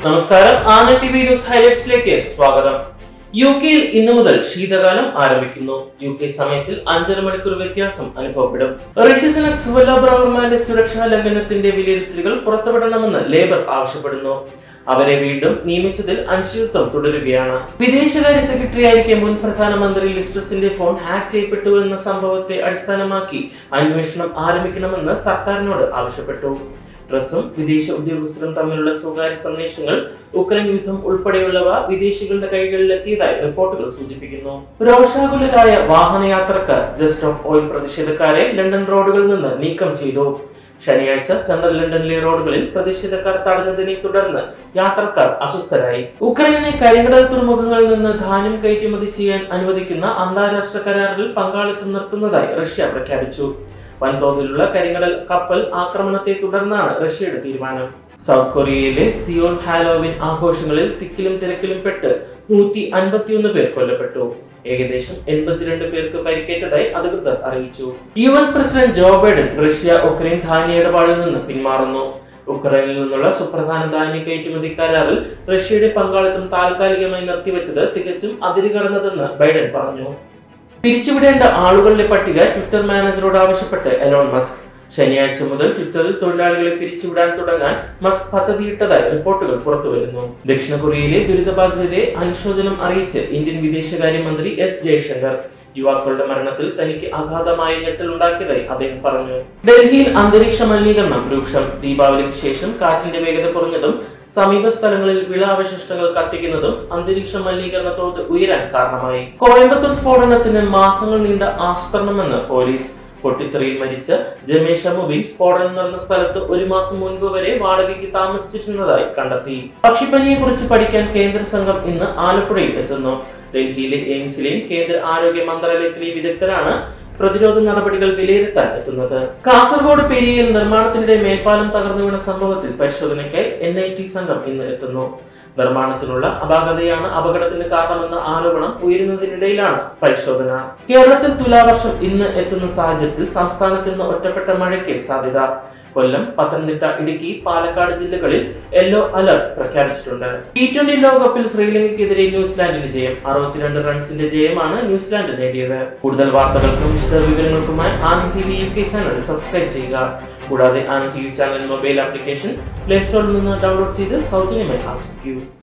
നമസ്കാരം ആന T V news ഹൈലൈറ്റ്സിലേക്ക് സ്വാഗതം യു കെയിൽ ഇന്നു മുതൽ ശീതകാലം ആരംഭിക്കുന്നു യു കെ സമയത്തിൽ അഞ്ചര മണിക്കൂർ വ്യത്യാസം അനുഭവപ്പെടും ഋഷി സുനക് സുവല്ല ബ്രവർമാന്റെ സുരക്ഷാ ലംഘനത്തിന്റെ വിലയിരുത്തലുകൾ പുറത്തുവിടണമെന്ന് ലേബർ ആവശ്യപ്പെടുന്നു അവരെ വീണ്ടും നിയമിച്ചതിൽ അനിശ്ചിതത്വം തുടരുകയാണ് വിദേശകാര്യ സെക്രട്ടറി ആയിരിക്കെ മുൻ പ്രധാനമന്ത്രി ലിസ്ട്രസിന്റെ ഫോൺ ഹാക്ക് ചെയ്യപ്പെട്ടു എന്ന സംഭവത്തെ അടിസ്ഥാനമാക്കി അന്വേഷണം ആരംഭിക്കണമെന്ന് സർക്കാരിനോട് ആവശ്യപ്പെട്ടു ട്രസും വിദേശ ഉദ്യോഗസ്ഥരും തമ്മിലുള്ള സ്വകാര്യ സന്ദേശങ്ങൾ ഉക്രൈൻ യുദ്ധം ഉൾപ്പെടെയുള്ളവ വിദേശികളുടെ കൈകളിലെത്തിയതായി റിപ്പോർട്ടുകൾ സൂചിപ്പിക്കുന്നു രോഷാകുലരായ വാഹനയാത്രക്കാർ ജസ്റ്റ് ഓഫ് ഓയിൽ പ്രതിഷേധക്കാരെ ലണ്ടൻ റോഡുകളിൽ നിന്ന് നീക്കം ചെയ്തു ശനിയാഴ്ച സെൻട്രൽ ലണ്ടനിലെ റോഡുകളിൽ പ്രതിഷേധക്കാർ തടഞ്ഞതിനെ തുടർന്ന് യാത്രക്കാർ അസ്വസ്ഥരായി ഉക്രൈനെ കരിങ്കടൽ തുറമുഖങ്ങളിൽ നിന്ന് ധാന്യം കയറ്റുമതി ചെയ്യാൻ അനുവദിക്കുന്ന അന്താരാഷ്ട്ര കരാറിൽ പങ്കാളിത്തം നിർത്തുന്നതായി റഷ്യ പ്രഖ്യാപിച്ചു വൻതോതിലുള്ള കരിങ്കടൽ കപ്പൽ ആക്രമണത്തെ തുടർന്നാണ് റഷ്യയുടെ തീരുമാനം സൗത്ത് കൊറിയയിലെ സിയോൾ ഹാലോവിൻ ആഘോഷങ്ങളിൽ തിക്കിലും തിരക്കിലും പെട്ട് നൂറ്റി അൻപത്തിയൊന്ന് പേർ കൊല്ലപ്പെട്ടു ഏകദേശം എൺപത്തിരണ്ട് പേർക്ക് പരിക്കേറ്റതായി അധികൃതർ അറിയിച്ചു U S president Joe Biden Russia Ukraine ധാന്യ ഇടപാടിൽ നിന്ന് പിന്മാറുന്നു ഉക്രൈനിൽ നിന്നുള്ള സുപ്രധാന ധാന്യ കയറ്റുമതി കരാറിൽ റഷ്യയുടെ പങ്കാളിത്തം താൽക്കാലികമായി നിർത്തിവെച്ചത് തികച്ചും അതിരുകടന്നതെന്ന് ബൈഡൻ പറഞ്ഞു പിരിച്ചുവിടേണ്ട ആളുകളുടെ പട്ടിക ട്വിറ്റർ മാനേജറോട് ആവശ്യപ്പെട്ട് എലോൺ മസ്ക് ശനിയാഴ്ച മുതൽ ട്വിറ്ററിൽ തൊഴിലാളികളെ പിരിച്ചുവിടാൻ തുടങ്ങാൻ മസ്ക് പദ്ധതിയിട്ടതായി റിപ്പോർട്ടുകൾ പുറത്തുവരുന്നു ദക്ഷിണ കൊറിയയിലെ ദുരിതബാധിതരെ അനുശോചനം അറിയിച്ച് ഇന്ത്യൻ വിദേശകാര്യമന്ത്രി എസ് ജയശങ്കർ യുവാക്കളുടെ മരണത്തിൽ തനിക്ക് അഗാധമായ ഞെട്ടലുണ്ടാക്കിയതായി അദ്ദേഹം പറഞ്ഞു ഡൽഹിയിൽ അന്തരീക്ഷ മലിനീകരണം രൂക്ഷം ദീപാവലിക്ക് ശേഷം കാറ്റിന്റെ വേഗത കുറഞ്ഞതും സമീപ സ്ഥലങ്ങളിൽ വിളാവശിഷ്ടങ്ങൾ കത്തിക്കുന്നതും അന്തരീക്ഷ മലിനീകരണ തോത് ഉയരാൻ കാരണമായി കോയമ്പത്തൂർ സ്ഫോടനത്തിന് മാസങ്ങൾ നീണ്ട ആസൂത്രണമെന്ന് പോലീസ് പൊട്ടിത്തെറിയിൽ മരിച്ച ജമേഷ മുബിൻ സ്ഫോടനം നടന്ന സ്ഥലത്ത് ഒരു മാസം മുൻപ് വരെ വാടകയ്ക്ക് താമസിച്ചിരുന്നതായി കണ്ടെത്തി പക്ഷിപ്പനിയെ കുറിച്ച് പഠിക്കാൻ കേന്ദ്ര സംഘം ഇന്ന് ആലപ്പുഴയിൽ എത്തുന്നു ഡൽഹിയിലെ എയിംസിലെയും കേന്ദ്ര ആരോഗ്യ മന്ത്രാലയത്തിലെയും വിദഗ്ധരാണ് പ്രതിരോധ നടപടികൾ വിലയിരുത്താൻ എത്തുന്നത് കാസർഗോഡ് പെരിയയിൽ നിർമ്മാണത്തിനിടെ മേൽപ്പാലം തകർന്നു വീണ സംഭവത്തിൽ പരിശോധനയ്ക്കായി എൻ ഐ ടി സംഘം ഇന്ന് എത്തുന്നു നിർമ്മാണത്തിനുള്ള അപാകതയാണ് അപകടത്തിന് കാരണമെന്ന ആരോപണം ഉയരുന്നതിനിടയിലാണ് പരിശോധന കേരളത്തിൽ തുലാവർഷം ഇന്ന് എത്തുന്ന സാഹചര്യത്തിൽ സംസ്ഥാനത്ത് ഇന്ന് ഒറ്റപ്പെട്ട മഴയ്ക്ക് സാധ്യത കൊല്ലം പത്തനംതിട്ട ഇടുക്കി പാലക്കാട് ജില്ലകളിൽ യെല്ലോ അലർട്ട് പ്രഖ്യാപിച്ചിട്ടുണ്ട് ടി ട്വന്റി ലോകകപ്പിൽ ശ്രീലങ്കയ്ക്കെതിരെ ന്യൂസിലാൻഡിന് ജയം അറുപത്തിരണ്ട് റൺസിന്റെ ജയമാണ് ന്യൂസിലാൻഡ് നേടിയത് കൂടുതൽ വാർത്തകൾക്കും വിശദ വിവരങ്ങൾക്കുമായി Anand T V U K channel subscribe ചെയ്യുക കൂടാതെ Anand T V channel mobile application play സ്റ്റോറിൽ നിന്ന് ഡൗൺലോഡ് ചെയ്ത് സൗജന്യമായി ആസ്വദിക്കൂ